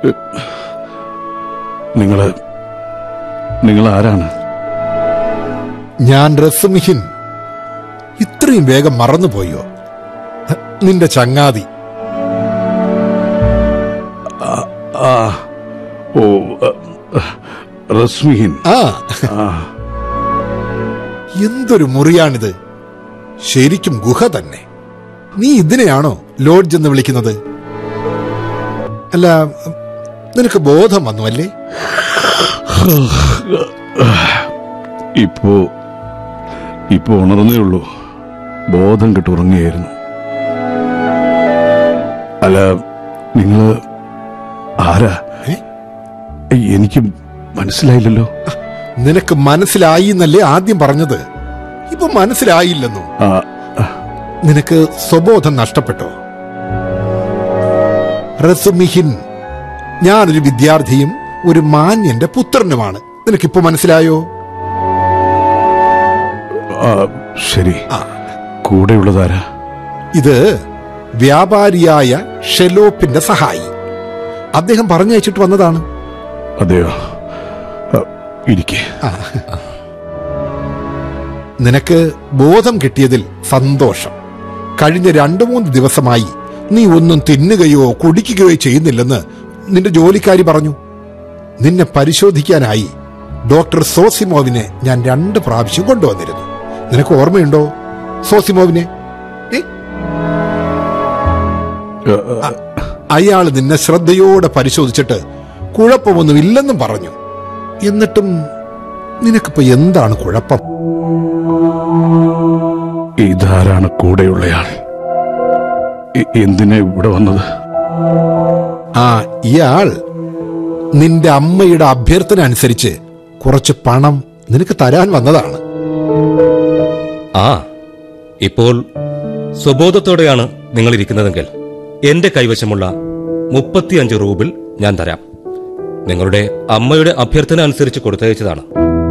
നിങ്ങള് നിങ്ങൾ ആരാണ് ഞാൻ റസുമിഹിൻ ഇത്രയും വേഗം മറന്നുപോയോ ഹ, നിന്റെ ചങ്ങാതി ആ ഓ അ, റസ്മിഹിൻ ആ ആ എന്തൊരു മുറിയാണിത് ശരിക്കും ഗുഹ തന്നെ നീ ഇതിനെയാണോ ലോഡ്ജ് എന്ന് വിളിക്കുന്നത് അല്ല നിനക്ക് ബോധം വന്നു അല്ലേ ഇപ്പോ ഇപ്പോ ഉണർന്നേ ഉള്ളൂ ബോധം കെട്ട് ഉറങ്ങിയായിരുന്നു അല്ല നിങ്ങള് ആരാ ഏ? എനിക്ക് മനസ്സിലായില്ലല്ലോ നിനക്ക് മനസ്സിലായി എന്നല്ലേ ആദ്യം പറഞ്ഞത് ഇപ്പൊ മനസ്സിലായില്ലെന്നോ ആ, ആ, നിനക്ക് സ്വബോധം നഷ്ടപ്പെട്ടോ റസുമിഹിൻ ഞാനൊരു വിദ്യാർത്ഥിയും ഒരു മാന്യന്റെ പുത്രനുമാണ് നിനക്കിപ്പോ മനസ്സിലായോ ആ, ശരി ആ. കൂടെയുള്ളതാരാ ഇത് വ്യാപാരിയായ ഷെലോപ്പിന്റെ സഹായി അദ്ദേഹം പറഞ്ഞയച്ചിട്ട് വന്നതാണ് അതെയോ ആ, ഇരിക്കെ നിനക്ക് ബോധം കിട്ടിയതിൽ സന്തോഷം കഴിഞ്ഞ രണ്ടു മൂന്ന് ദിവസമായി നീ ഒന്നും തിന്നുകയോ കുടിക്കുകയോ ചെയ്യുന്നില്ലെന്ന് നിന്റെ ജോലിക്കാരി പറഞ്ഞു നിന്നെ പരിശോധിക്കാനായി ഡോക്ടർ സോസിമോവിനെ ഞാൻ രണ്ട് പ്രാവശ്യം കൊണ്ടുവന്നിരുന്നു നിനക്ക് ഓർമ്മയുണ്ടോ സോസിമോവിനെ ഏ? ആ, ആ, അയാൾ നിന്നെ ശ്രദ്ധയോടെ പരിശോധിച്ചിട്ട് കുഴപ്പമൊന്നും ഇല്ലെന്നും പറഞ്ഞു എന്നിട്ടും നിനക്കിപ്പോ എന്താണ് കുഴപ്പം ഇതാരാണ് കൂടെയുള്ളയാൾ എ- എന്തിനാ ഇവിടെ വന്നത് ആ ഇയാൾ നിന്റെ അമ്മയുടെ അഭ്യർത്ഥന അനുസരിച്ച് കുറച്ച് പണം നിനക്ക് തരാൻ വന്നതാണ് ആ ഇപ്പോൾ സ്വബോധത്തോടെയാണ് നിങ്ങൾ ഇരിക്കുന്നതെങ്കിൽ എന്റെ കൈവശമുള്ള മുപ്പത്തിയഞ്ച് റൂബിൾ ഞാൻ തരാം നിങ്ങളുടെ അമ്മയുടെ അഭ്യർത്ഥന അനുസരിച്ച് കൊടുത്തയച്ചതാണ്